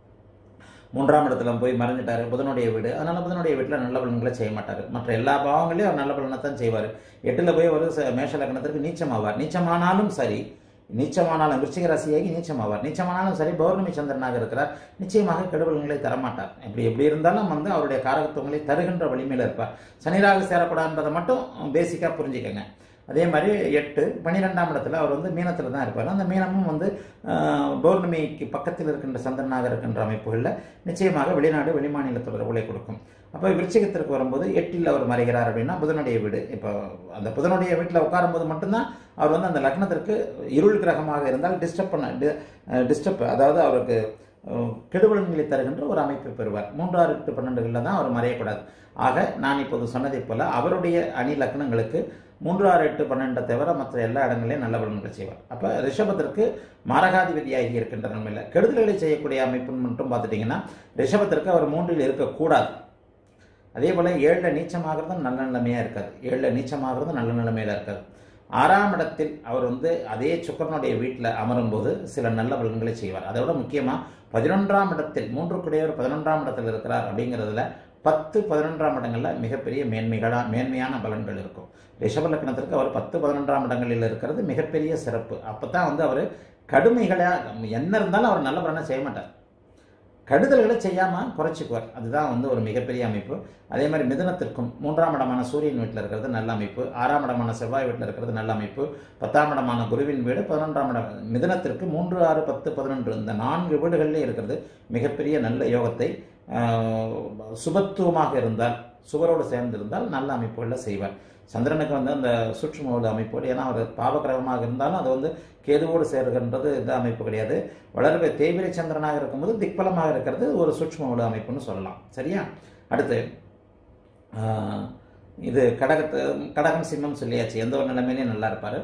[SPEAKER 1] மூன்றாம் இடத்துல போய் மறைஞ்சிட்டாரு புதனுடைய வீடு அதனால புதனுடைய வீட்டில் நல்ல பலன்களை செய்ய மாட்டார் மற்ற எல்லா பாவங்களையும் அவர் நல்ல பலனை தான் செய்வார் எட்டில் போய் ஒரு ச- மேஷ லக்னத்திற்கு நீச்சமாவார் நீச்சமானாலும் சரி நீச்சமானாலும் விருச்சிக ராசியாகி நீச்சமாவார் நீச்சமானாலும் சரி பௌர்ணமி சந்திரனாக இருக்கிறார் நிச்சயமாக கெடுபலன்களை தரமாட்டார் இப்படி எப்படி இருந்தாலும் வந்து அவருடைய காரகத்துவங்களை தருகின்ற வலிமையில் இருப்பார் சனிராக சேரக்கூடாது என்பதை மட்டும் பேசிக்காக புரிஞ்சுக்கங்க அதே மாதிரி எட்டு பன்னிரெண்டாம் இடத்துல அவர் வந்து மீனத்தில் தான் இருப்பார் அந்த மீனமும் வந்து ஆஹ், பௌர்ணமிக்கு பக்கத்தில் இருக்கின்ற சந்திரனாக இருக்கின்ற அமைப்புகளில் நிச்சயமாக வெளிநாடு வெளிமாநில தொடர்புகளை கொடுக்கும் அப்போ விருச்சிகத்திற்கு வரும்போது எட்டில் அவர் மறைகிறார் அப்படின்னா புதனுடைய வீடு இப்போ அந்த புதனுடைய வீட்டில் உட்காரும்போது மட்டும்தான் அவர் வந்து அந்த லக்னத்திற்கு இருள் கிரகமாக இருந்தால் டிஸ்டர்ப் பண்ண டிஸ்டர்ப் அதாவது அவருக்கு அஹ், கெடுபலன்களை தருகின்ற ஒரு அமைப்பை பெறுவார் மூன்றாறு எட்டு பன்னெண்டுகளில் தான் அவர் மறையக்கூடாது ஆக நான் இப்போது சொன்னதைப் போல அவருடைய அணி லக்னங்களுக்கு மூன்று ஆறு எட்டு பன்னெண்டை தவிர மற்ற எல்லா இடங்களையும் நல்ல பலன்களை செய்வார் அப்போ ரிஷபத்திற்கு மாரகாதிபதியாகி இருக்கின்ற நிலைமையில் கெடுதல்களை செய்யக்கூடிய அமைப்புன்னு மட்டும் பார்த்துட்டிங்கன்னா ரிஷபத்திற்கு அவர் மூன்றில் இருக்கக்கூடாது அதே போல் ஏழில் நீச்சமாகிறதும் நல்ல நிலைமையாக இருக்காது ஏழில் நீச்சமாகிறதும் நல்ல நிலைமையில் இருக்காது ஆறாம் இடத்தில் அவர் வந்து அதே சுக்கரனுடைய வீட்டில் அமரும்போது சில நல்ல பலன்களை செய்வார் அதை விட முக்கியமாக பதினொன்றாம் இடத்தில் மூன்று குடையவர் பதினொன்றாம் இடத்தில் இருக்கிறார் அப்படிங்கிறதுல பத்து பதினொன்றாம் இடங்களில் மிகப்பெரிய மேன்மைகளாக மேன்மையான பலன்கள் இருக்கும் ரிஷப லக்னத்திற்கு அவர் பத்து பதினொன்றாம் இடங்களில் இருக்கிறது மிகப்பெரிய சிறப்பு அப்போ தான் வந்து அவர் கடுமைகளாக என்ன இருந்தாலும் அவர் நல்ல பலனை செய்ய மாட்டார் கெடுதல்களை செய்யாமல் குறைச்சிக்குவார் அதுதான் வந்து ஒரு மிகப்பெரிய அமைப்பு அதே மாதிரி மிதனத்திற்கும் மூன்றாம் இடமான சூரியன் வீட்டில் இருக்கிறது நல்ல அமைப்பு ஆறாம் இடமான செவ்வாய் வீட்டில் இருக்கிறது நல்ல அமைப்பு பத்தாம் இடமான குருவின் வீடு பதினொன்றாம் இடம் மிதனத்திற்கு மூன்று ஆறு பத்து பதினொன்று இந்த நான்கு வீடுகளிலே இருக்கிறது மிகப்பெரிய நல்ல யோகத்தை ஆஹ், சுபத்துவமாக இருந்தால் சுவரோடு சேர்ந்திருந்தால் நல்ல அமைப்புகளில் செய்வார் சந்திரனுக்கு வந்து அந்த சூட்சுமோட அமைப்போடு ஏன்னா அவர் பாவகிரகமாக இருந்தாலும் அது வந்து கேதுவோடு சேருகின்றது இந்த அமைப்பு கிடையாது வளர்வே தேய்பிரை சந்திரனாக இருக்கும்போது திக்பலமாக இருக்கிறது ஒரு சூட்சுமோட அமைப்புன்னு சொல்லலாம் சரியா அடுத்து ஆஹ், இது கடகத்து கடகம் சிம்மம் சொல்லியாச்சு எந்த ஒரு நிலைமையிலையும் நல்லா இருப்பார்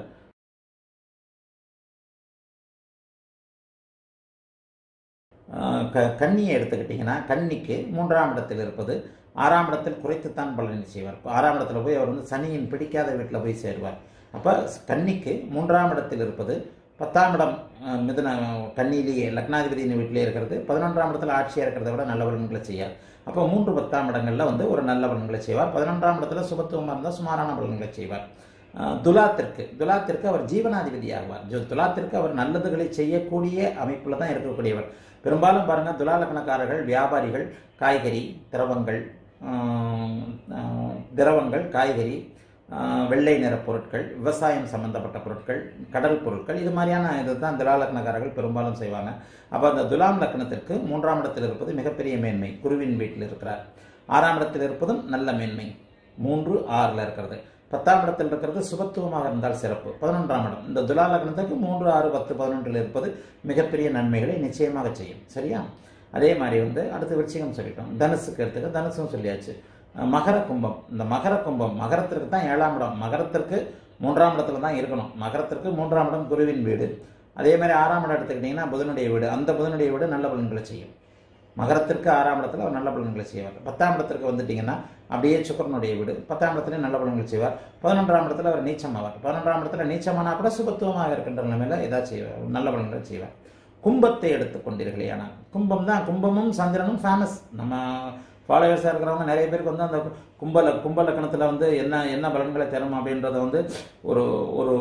[SPEAKER 1] ஆஹ் க கன்னியை எடுத்துக்கிட்டிங்கன்னா கன்னிக்கு மூன்றாம் இடத்தில் இருப்பது ஆறாம் இடத்தில் குறைத்துத்தான் பலனை செய்வார் இப்போ ஆறாம் இடத்துல போய் அவர் வந்து சனியின் பிடிக்காத வீட்டில் போய் சேருவார் அப்போ கன்னிக்கு மூன்றாம் இடத்தில் இருப்பது பத்தாம் இடம் ஆஹ் மிதுன கன்னியிலேயே லக்னாதிபதியின் வீட்டிலே இருக்கிறது பதினொன்றாம் இடத்துல ஆட்சியாக இருக்கிறத விட நல்ல பலன்களை செய்யார் அப்போ மூன்று பத்தாம் இடங்களில் வந்து ஒரு நல்ல பலன்களை செய்வார் பதினொன்றாம் இடத்துல சுபத்துவமாக இருந்தால் சுமாரான பலன்களை செய்வார் ஆஹ் துலாத்திற்கு துலாத்திற்கு அவர் ஜீவனாதிபதி ஆவார் ஜோ- துலாத்திற்கு அவர் நல்லதுகளை செய்யக்கூடிய அமைப்பில் தான் இருக்கக்கூடியவர் பெரும்பாலும் பாருங்கள் துலா லக்னக்காரர்கள் வியாபாரிகள் காய்கறி திரவங்கள் ஆஹ் ஆஹ் திரவங்கள் காய்கறி ஆஹ் வெள்ளை நிற பொருட்கள் விவசாயம் சம்பந்தப்பட்ட பொருட்கள் கடல் பொருட்கள் இது மாதிரியான இதுதான் துலா லக்னக்காரர்கள் பெரும்பாலும் செய்வாங்க அப்போ அந்த துலாம் லக்னத்திற்கு மூன்றாம் இடத்தில் இருப்பது மிகப்பெரிய மேன்மை குருவின் வீட்டில் இருக்கிறார் ஆறாம் இடத்தில் இருப்பதும் நல்ல மேன்மை மூன்று ஆறில் இருக்கிறது பத்தாம் இடத்தில் இருக்கிறது சுபத்துவமாக இருந்தால் சிறப்பு பதினொன்றாம் இடம் இந்த துலா லக்னத்துக்கு மூன்று ஆறு பத்து பதினொன்றில் இருப்பது மிகப்பெரிய நன்மைகளை நிச்சயமாக செய்யும் சரியா அதே மாதிரி வந்து அடுத்து விருச்சிகம் சொல்லிட்டோம் தனுசுக்கு எடுத்துக்க தனுசும் சொல்லியாச்சு அஹ் மகர கும்பம் இந்த மகர கும்பம் மகரத்திற்கு தான் ஏழாம் இடம் மகரத்திற்கு மூன்றாம் இடத்துல தான் இருக்கணும் மகரத்திற்கு மூன்றாம் இடம் குருவின் வீடு அதே மாதிரி ஆறாம் இடம் எடுத்துக்கிட்டிங்கன்னா புதனுடைய வீடு அந்த புதனுடைய வீடு நல்ல பலன்களை செய்யும் மகரத்திற்கு ஆறாம் இடத்துல அவர் நல்ல பலன்களை செய்வார் பத்தாம் இடத்திற்கு வந்துட்டீங்கன்னா அப்படியே சுக்கரனுடைய வீடு பத்தாம் இடத்துல நல்ல பலன்கள் செய்வார் பதினொன்றாம் இடத்துல அவர் நீச்சம் ஆவார் பதினொன்றாம் இடத்துல நீச்சமானா கூட சுபத்துவமாக இருக்கின்ற நிலைமையில ஏதாச்சும் செய்வார் நல்ல பலன்களை செய்வார் கும்பத்தை எடுத்துக்கொண்டீர்களே ஆனால் கும்பம் தான் கும்பமும் சந்திரனும் ஃபேமஸ் நம்ம ஃபாலோவர்ஸாக இருக்கிறவங்க நிறைய பேருக்கு வந்து அந்த கும்பல கும்ப லக்கணத்தில் வந்து என்ன என்ன பலன்களை தரும் அப்படின்றத வந்து ஒரு ஒரு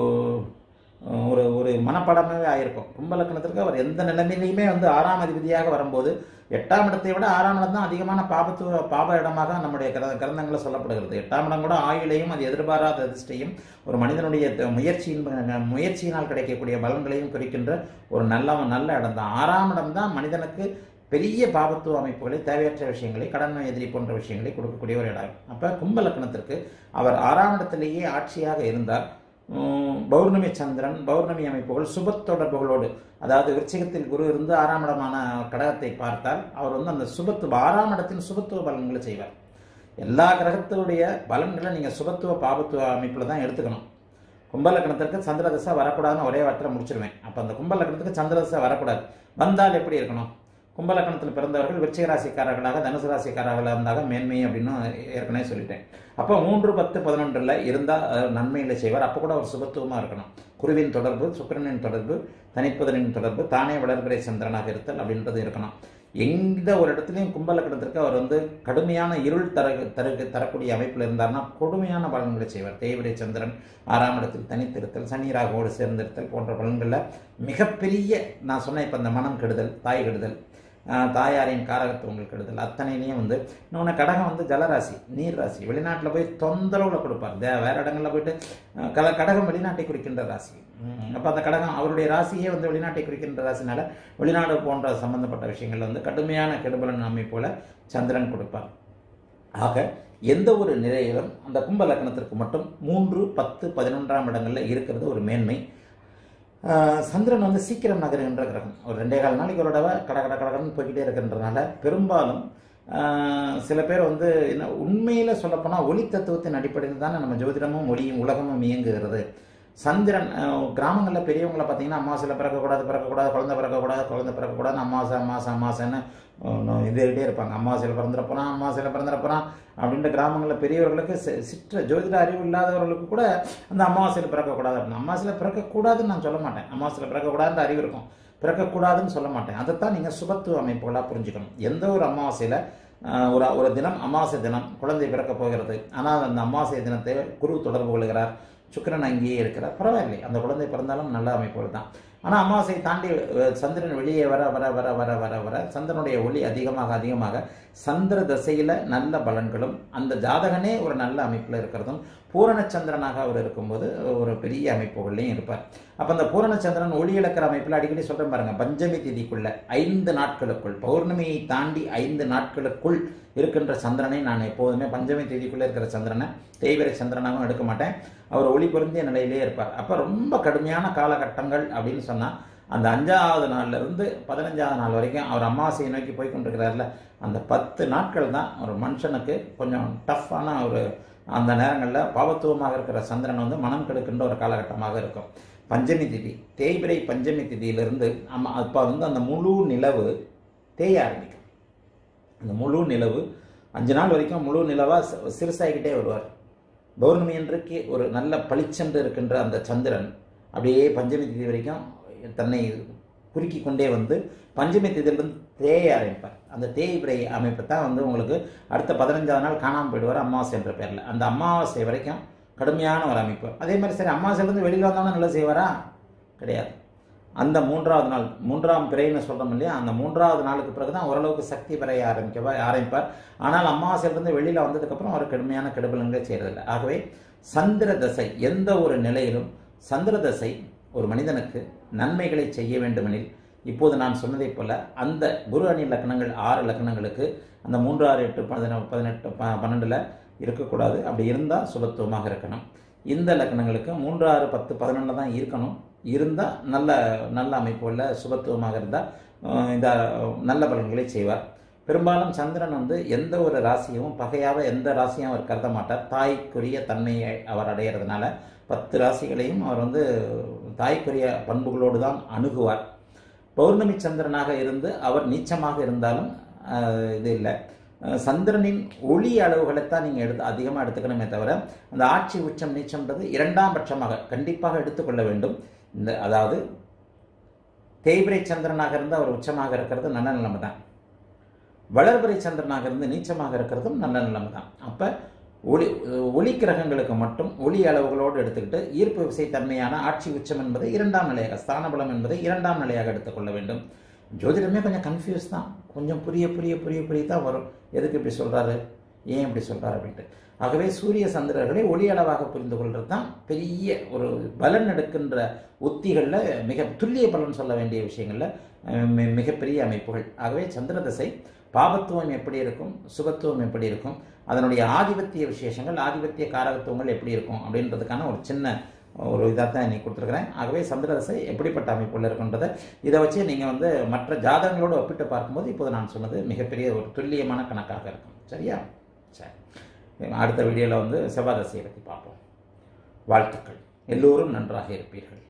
[SPEAKER 1] ஒரு ஒரு மனப்பாடமாகவே ஆயிருக்கும் கும்ப லக்கணத்திற்கு அவர் எந்த நிலைமையிலையுமே வந்து ஆறாம் அதிபதியாக வரும்போது எட்டாம் இடத்தை விட ஆறாம் இடம் தான் அதிகமான பாபத்துவ பாப இடமாக நம்முடைய கிர கிரந்தங்களில் சொல்லப்படுகிறது எட்டாம் இடம் கூட ஆயுளையும் அது எதிர்பாராத அதிர்ஷ்டையும் ஒரு மனிதனுடைய த- முயற்சியின் முயற்சியினால் கிடைக்கக்கூடிய பலன்களையும் குறிக்கின்ற ஒரு நல்ல நல்ல இடம் தான் ஆறாம் இடம் தான் மனிதனுக்கு பெரிய பாபத்துவ அமைப்புகளை தேவையற்ற விஷயங்களை கடன் நோய் எதிரி போன்ற விஷயங்களை கொடுக்கக்கூடிய ஒரு இடம் அப்போ கும்ப லக்னத்திற்கு அவர் ஆறாம் இடத்திலேயே ஆட்சியாக இருந்தால் உம், பௌர்ணமி சந்திரன் பௌர்ணமி அமைப்புகள் சுப தொடர்புகளோடு அதாவது விருச்சிகத்தில் குரு இருந்து ஆறாம் இடமான கடகத்தை பார்த்தால் அவர் வந்து அந்த சுபத்துவ ஆறாம் இடத்தின் சுபத்துவ பலன்களை செய்வார் எல்லா கிரகத்துடைய பலன்களை நீங்கள் சுபத்துவ பாபத்துவ அமைப்பில் தான் எடுத்துக்கணும் கும்பலக்கணத்திற்கு சந்திரதசை வரக்கூடாதுன்னு ஒரே வாரத்தில் முடிச்சிருவேன் அப்போ அந்த கும்பலக்கணத்துக்கு சந்திரதசை வரக்கூடாது வந்தால் எப்படி இருக்கணும் கும்பலக்கணத்தில் பிறந்தவர்கள் விருச்சிக ராசிக்காரர்களாக தனுசு ராசிக்காரர்களாக இருந்தாக மேன்மை அப்படின்னு ஏற்கனவே சொல்லிட்டேன் அப்போ மூன்று பத்து பதினொன்றில் இருந்தால் நன்மைகளை செய்வார் அப்போ கூட ஒரு சுபத்துவமாக இருக்கணும் குருவின் தொடர்பு சுக்கிரனின் தொடர்பு தனிப்புதனின் தொடர்பு தானே வளர்பிறை சந்திரனாக இருத்தல் அப்படின்றது இருக்கணும் எந்த ஒரு இடத்துலையும் கும்பலக்கணத்திற்கு அவர் வந்து கடுமையான இருள் தர தரு தரக்கூடிய அமைப்பில் இருந்தார்னா கொடுமையான பலன்களை செய்வார் தேய்விரை சந்திரன் ஆறாம் இடத்தில் தனித்திருத்தல் சனி ராகுவோடு சேர்ந்திருத்தல் போன்ற பலன்களில் மிகப்பெரிய நான் சொன்னேன் இப்போ இந்த மனம் கெடுதல் தாய் கெடுதல் ஆஹ் தாயாரின் காரகத்துவங்கள் கெடுதல் அத்தனையிலையும் வந்து இன்னொன்று கடகம் வந்து ஜலராசி நீர் ராசி வெளிநாட்டில் போய் தொந்தரவுல கொடுப்பார் தே வேற இடங்களில் போயிட்டு ஆஹ் கல கடகம் வெளிநாட்டை குறிக்கின்ற ராசி அப்போ அந்த கடகம் அவருடைய ராசியே வந்து வெளிநாட்டை குறிக்கின்ற ராசினால வெளிநாடு போன்ற சம்பந்தப்பட்ட விஷயங்கள் வந்து கடுமையான கெடுபலன் அமைப்போல சந்திரன் கொடுப்பார் ஆக எந்த ஒரு நிலையிலும் அந்த கும்ப லக்னத்திற்கு மட்டும் மூன்று பத்து பதினொன்றாம் இடங்களில் இருக்கிறது ஒரு மேன்மை ஆஹ் சந்திரன் வந்து சீக்கிரம் நகருகின்ற கிரகம் ஒரு ரெண்டே கால் நாளைக்கு ஒரு தடவை கட கட கடகடன்னு போய்கிட்டே இருக்கின்றனால பெரும்பாலும் ஆஹ் சில பேர் வந்து என்ன உண்மையில் சொல்லப்போனால் ஒளி தத்துவத்தின் அடிப்படையில் தானே நம்ம ஜோதிடமும் ஒளியும் உலகமும் இயங்குகிறது சந்திரன் கிராமங்களில் பெரியவங்களை பார்த்தீங்கன்னா அமாவாசையில் பிறக்கக்கூடாது பிறக்கக்கூடாது குழந்தை பிறக்கக்கூடாது குழந்தை பிறக்கக்கூடாது அமாவாசை அமாவாசை அமாவாசைன்னு அஹ் இதேகிட்டே இருப்பாங்க அமாவாசையில் பிறந்துட போகிறான் அமாவாசையில் பிறந்துட போகிறான் அப்படின்ற கிராமங்களில் பெரியவர்களுக்கு சி- சிற்ற ஜோதிட அறிவு இல்லாதவர்களுக்கு கூட அந்த அமாவாசையில் பிறக்கக்கூடாது அப்படின்னு அமாவாசையில் பிறக்கக்கூடாதுன்னு நான் சொல்ல மாட்டேன் அமாவாசையில் பிறக்கக்கூடாதுன்ற அறிவு இருக்கும் பிறக்கக்கூடாதுன்னு சொல்ல மாட்டேன் அதைத்தான் நீங்கள் சுபத்துவ அமைப்புகளாக புரிஞ்சுக்கணும் எந்த ஒரு அமாவாசையில் ஆஹ், ஒரு ஒரு தினம் அமாவாசை தினம் குழந்தை பிறக்கப் போகிறது ஆனால் அந்த அமாவாசை தினத்தை குரு தொடர்பு கொள்கிறார் சுக்கிரன் அங்கேயே இருக்கிறார் பரவாயில்லை அந்த குழந்தை பிறந்தாலும் நல்ல அமைப்புகள் தான் ஆனால் அமாவாசை தாண்டி அஹ், சந்திரன் வெளியே வர வர வர வர வர வர சந்திரனுடைய ஒளி அதிகமாக அதிகமாக சந்திர தசையில் நல்ல பலன்களும் அந்த ஜாதகனே ஒரு நல்ல அமைப்பில் இருக்கிறதும் பூரண சந்திரனாக அவர் இருக்கும்போது ஒரு பெரிய அமைப்புகள்லையும் இருப்பார் அப்போ அந்த பூரண சந்திரன் ஒளி இழக்கிற அமைப்பில் அடிக்கடி சொல்கிறேன் பாருங்க பஞ்சமி திதிக்குள்ள ஐந்து நாட்களுக்குள் பௌர்ணமியை தாண்டி ஐந்து நாட்களுக்குள் இருக்கின்ற சந்திரனை நான் எப்போதுமே பஞ்சமி தேதிக்குள்ளே இருக்கிற சந்திரனை தேய்வரை சந்திரனாகவும் எடுக்க மாட்டேன் அவர் ஒளி பொருந்திய நிலையிலே இருப்பார் அப்போ ரொம்ப கடுமையான காலகட்டங்கள் அப்படின்னு சொன்னால் அந்த அஞ்சாவது நாள்ல இருந்து பதினஞ்சாவது நாள் வரைக்கும் அவர் அமாவாசையை நோக்கி போய் கொண்டிருக்கிறார்ல அந்த பத்து நாட்கள் தான் ஒரு மனுஷனுக்கு கொஞ்சம் டஃப்பான ஒரு அந்த நேரங்களில் பாவத்துவமாக இருக்கிற சந்திரன் வந்து மனம் கெடுக்கின்ற ஒரு காலகட்டமாக இருக்கும் பஞ்சமி திதி தேய்பிரை பஞ்சமி திதியிலிருந்து அம்மா அப்போ வந்து அந்த முழு நிலவு தேய ஆரம்பிக்கும் அந்த முழு நிலவு அஞ்சு நாள் வரைக்கும் முழு நிலவாக சிறுசாகிக்கிட்டே வருவார் பௌர்ணமி அன்றைக்கு ஒரு நல்ல பளிச்சென்று இருக்கின்ற அந்த சந்திரன் அப்படியே பஞ்சமி திதி வரைக்கும் தன்னை குறுக்கி கொண்டே வந்து பஞ்சமி திதியிலிருந்து தேய ஆரம்பிப்பார் அந்த தேய்பிரை அமைப்பு தான் வந்து உங்களுக்கு அடுத்த பதினஞ்சாவது நாள் காணாமல் போயிடுவார் அமாவாசை என்ற பேரில் அந்த அமாவாசை வரைக்கும் கடுமையான ஒரு அமைப்பு அதே மாதிரி சரி அமாவாசையிலேருந்து வெளியில் வந்தோம்னா நல்லா செய்வாரா கிடையாது அந்த மூன்றாவது நாள் மூன்றாம் பிறைன்னு சொல்கிறோம் இல்லையா அந்த மூன்றாவது நாளுக்கு பிறகு தான் ஓரளவுக்கு சக்தி பிறைய ஆரம்பிக்க ஆரம்பிப்பார் ஆனால் அமாவாசையிலிருந்து வெளியில் வந்ததுக்கப்புறம் அவர் கடுமையான கெடுபலன்களை செய்கிறதில்லை ஆகவே சந்திர தசை எந்த ஒரு நிலையிலும் சந்திர தசை ஒரு மனிதனுக்கு நன்மைகளை செய்ய வேண்டுமெனில் இப்போது நான் சொன்னதைப் போல அந்த குரு அணி லக்னங்கள் ஆறு லக்னங்களுக்கு அந்த மூன்று ஆறு எட்டு பதின பதினெட்டு ப பன்னெண்டில் இருக்கக்கூடாது அப்படி இருந்தால் சுபத்துவமாக இருக்கணும் இந்த லக்னங்களுக்கு மூன்று ஆறு பத்து பதினொன்றில் தான் இருக்கணும் இருந்தால் நல்ல நல்ல அமைப்புள்ள சுபத்துவமாக இருந்தால் இந்த நல்ல பலன்களை செய்வார் பெரும்பாலும் சந்திரன் வந்து எந்த ஒரு ராசியும் பகையாக எந்த ராசியும் அவர் கருத மாட்டார் தாய்க்குரிய தன்மையை அவர் அடையிறதுனால பத்து ராசிகளையும் அவர் வந்து தாய்க்குரிய பண்புகளோடு தான் அணுகுவார் பௌர்ணமி சந்திரனாக இருந்து அவர் நீச்சமாக இருந்தாலும் அஹ், இது இல்லை அஹ், சந்திரனின் ஒளி அளவுகளைத்தான் நீங்கள் எடுத்து அதிகமாக எடுத்துக்கணுமே தவிர அந்த ஆட்சி உச்சம் நீச்சம்ன்றது இரண்டாம் பட்சமாக கண்டிப்பாக எடுத்துக்கொள்ள வேண்டும் இந்த அதாவது தேய்பிரை சந்திரனாக இருந்து அவர் உச்சமாக இருக்கிறது நல்ல நிலைமை தான் வளர்பிறை சந்திரனாக இருந்து நீச்சமாக இருக்கிறதும் நல்ல நிலைமை தான் அப்போ ஒளி ஒளி கிரகங்களுக்கு மட்டும் ஒளி அளவுகளோடு எடுத்துக்கிட்டு ஈர்ப்பு விசைத்தன்மையான ஆட்சி உச்சம் என்பதை இரண்டாம் நிலையாக ஸ்தானபலம் என்பதை இரண்டாம் நிலையாக எடுத்துக்கொள்ள வேண்டும் ஜோதிடமே கொஞ்சம் கன்ஃபியூஸ் தான் கொஞ்சம் புரிய புரிய புரிய புரிய தான் வரும் எதுக்கு இப்படி சொல்கிறாரு ஏன் இப்படி சொல்கிறார் அப்படின்ட்டு ஆகவே சூரிய சந்திரர்களை ஒளி அளவாக புரிந்து கொள்வது தான் பெரிய ஒரு பலன் எடுக்கின்ற உத்திகளில் மிக துல்லிய பலன் சொல்ல வேண்டிய விஷயங்களில் அஹ், மி- மிகப்பெரிய அமைப்புகள் ஆகவே சந்திர தசை பாபத்துவம் எப்படி இருக்கும் சுபத்துவம் எப்படி இருக்கும் அதனுடைய ஆதிபத்திய விசேஷங்கள் ஆதிபத்திய காரகத்துவங்கள் எப்படி இருக்கும் அப்படின்றதுக்கான ஒரு சின்ன ஒரு இதாக தான் இன்னைக்கு கொடுத்துருக்குறேன் ஆகவே சந்திர தசை எப்படிப்பட்ட அமைப்புள்ள இருக்குன்றதை இதை வச்சு நீங்கள் வந்து மற்ற ஜாதகங்களோடு ஒப்பிட்டு பார்க்கும்போது இப்போது நான் சொன்னது மிகப்பெரிய ஒரு துல்லியமான கணக்காக இருக்கும் சரியா சரி அடுத்த வீடியோவில் வந்து செவ்வாய் தசையை பற்றி பார்ப்போம் வாழ்த்துக்கள் எல்லோரும் நன்றாக இருப்பீர்கள்